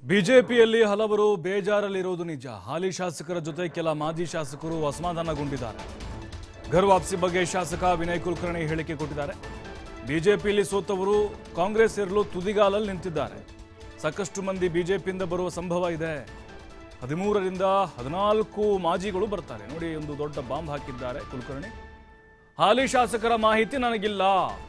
ಬಿಜೆಪಿಯಲ್ಲಿ ಹಲವರು ಬೇಜಾರಲ್ಲಿರುವುದು ನಿಜ ಹಾಲಿ ಶಾಸಕರ ಜೊತೆ ಕೆಲ ಮಾಜಿ ಶಾಸಕರು ಅಸಮಾಧಾನಗೊಂಡಿದ್ದಾರೆ ಘರ್ ವಾಪಸಿ ಬಗ್ಗೆ ಶಾಸಕ ವಿನಯ್ ಕುಲಕರ್ಣಿ ಹೇಳಿಕೆ ಕೊಟ್ಟಿದ್ದಾರೆ ಬಿಜೆಪಿಯಲ್ಲಿ ಸೋತವರು ಕಾಂಗ್ರೆಸ್ ಸೇರಲು ತುದಿಗಾಲಲ್ಲಿ ನಿಂತಿದ್ದಾರೆ ಸಾಕಷ್ಟು ಮಂದಿ ಬಿಜೆಪಿಯಿಂದ ಬರುವ ಸಂಭವ ಇದೆ ಹದಿಮೂರರಿಂದ ಹದಿನಾಲ್ಕು ಮಾಜಿಗಳು ಬರ್ತಾರೆ ನೋಡಿ ಒಂದು ದೊಡ್ಡ ಬಾಂಬ್ ಹಾಕಿದ್ದಾರೆ ಕುಲಕರ್ಣಿ ಹಾಲಿ ಶಾಸಕರ ಮಾಹಿತಿ ನನಗಿಲ್ಲ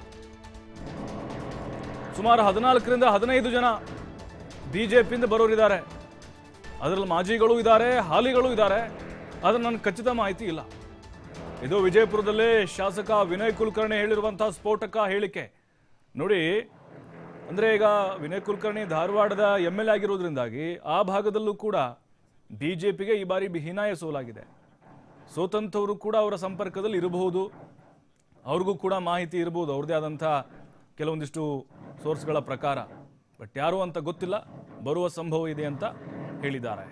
ಸುಮಾರು ಹದಿನಾಲ್ಕರಿಂದ ಹದಿನೈದು ಜನ ಬಿಜೆಪಿಯಿಂದ ಬರೋರಿದ್ದಾರೆ ಅದರಲ್ಲಿ ಮಾಜಿಗಳು ಇದ್ದಾರೆ ಹಾಲಿಗಳು ಇದ್ದಾರೆ ಆದರೆ ನನಗೆ ಖಚಿತ ಮಾಹಿತಿ ಇಲ್ಲ ಇದು ವಿಜಯಪುರದಲ್ಲೇ ಶಾಸಕ ವಿನಯ್ ಕುಲಕರ್ಣಿ ಹೇಳಿರುವಂತಹ ಸ್ಫೋಟಕ ಹೇಳಿಕೆ ನೋಡಿ ಅಂದರೆ ಈಗ ವಿನಯ್ ಕುಲಕರ್ಣಿ ಧಾರವಾಡದ ಎಮ್ ಎಲ್ ಎ ಆಗಿರೋದ್ರಿಂದಾಗಿ ಆ ಭಾಗದಲ್ಲೂ ಕೂಡ ಬಿ ಜೆ ಪಿಗೆ ಈ ಬಾರಿ ಹೀನಾಯ ಸೋಲಾಗಿದೆ ಸೋತಂಥವರು ಕೂಡ ಅವರ ಸಂಪರ್ಕದಲ್ಲಿ ಇರಬಹುದು ಅವ್ರಿಗೂ ಕೂಡ ಮಾಹಿತಿ ಇರಬಹುದು ಅವ್ರದ್ದೇ ಆದಂಥ ಕೆಲವೊಂದಿಷ್ಟು ಸೋರ್ಸ್ಗಳ ಪ್ರಕಾರ ಬಟ್ ಯಾರು ಅಂತ ಗೊತ್ತಿಲ್ಲ ಬರುವ ಸಂಭವ ಇದೆ ಅಂತ ಹೇಳಿದ್ದಾರೆ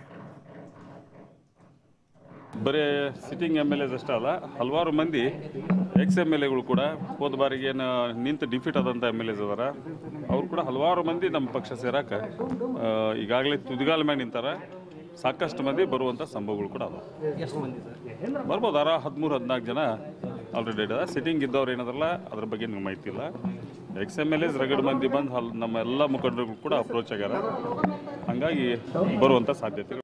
ಬರೀ ಸಿಟ್ಟಿಂಗ್ ಎಮ್ ಎಲ್ ಎಸ್ ಅಷ್ಟೇ ಅಲ್ಲ ಹಲವಾರು ಮಂದಿ ಎಕ್ಸ್ ಎಮ್ ಎಲ್ ಎಗಳು ಕೂಡ ಹೋದ ಬಾರಿಗೆ ಏನು ನಿಂತು ಡಿಫೀಟ್ ಆದಂಥ ಎಮ್ ಎಲ್ ಎಸ್ ಅದಾರ ಅವ್ರು ಕೂಡ ಹಲವಾರು ಮಂದಿ ನಮ್ಮ ಪಕ್ಷ ಸೇರಕ್ಕೆ ಈಗಾಗಲೇ ತುದಿಗಾಲ ಮ್ಯಾಗ ನಿಂತಾರ ಸಾಕಷ್ಟು ಮಂದಿ ಬರುವಂಥ ಸಂಭವಗಳು ಕೂಡ ಅದಾವ ಬರ್ಬೋದು ಅರ ಹದಿಮೂರು ಹದಿನಾಲ್ಕು ಜನ ಆಲ್ರೆಡಿ ಇದ್ದಾರೆ ಸಿಟ್ಟಿಂಗ್ ಇದ್ದವ್ರು ಏನದಲ್ಲ ಅದ್ರ ಬಗ್ಗೆ ನಿಮ್ಗೆ ಮಾಹಿತಿ ಇಲ್ಲ ಎಕ್ಸ್ ಎಮ್ ಎಲ್ ಎಸ್ ರಗಡ್ ಮಂದಿ ಬಂದು ಹಲ್ ನಮ್ಮ ಎಲ್ಲ ಮುಖಂಡರಿಗೂ ಕೂಡ ಅಪ್ರೋಚ್ ಆಗ್ಯಾರ ಹಂಗಾಗಿ ಬರುವಂಥ ಸಾಧ್ಯತೆಗಳು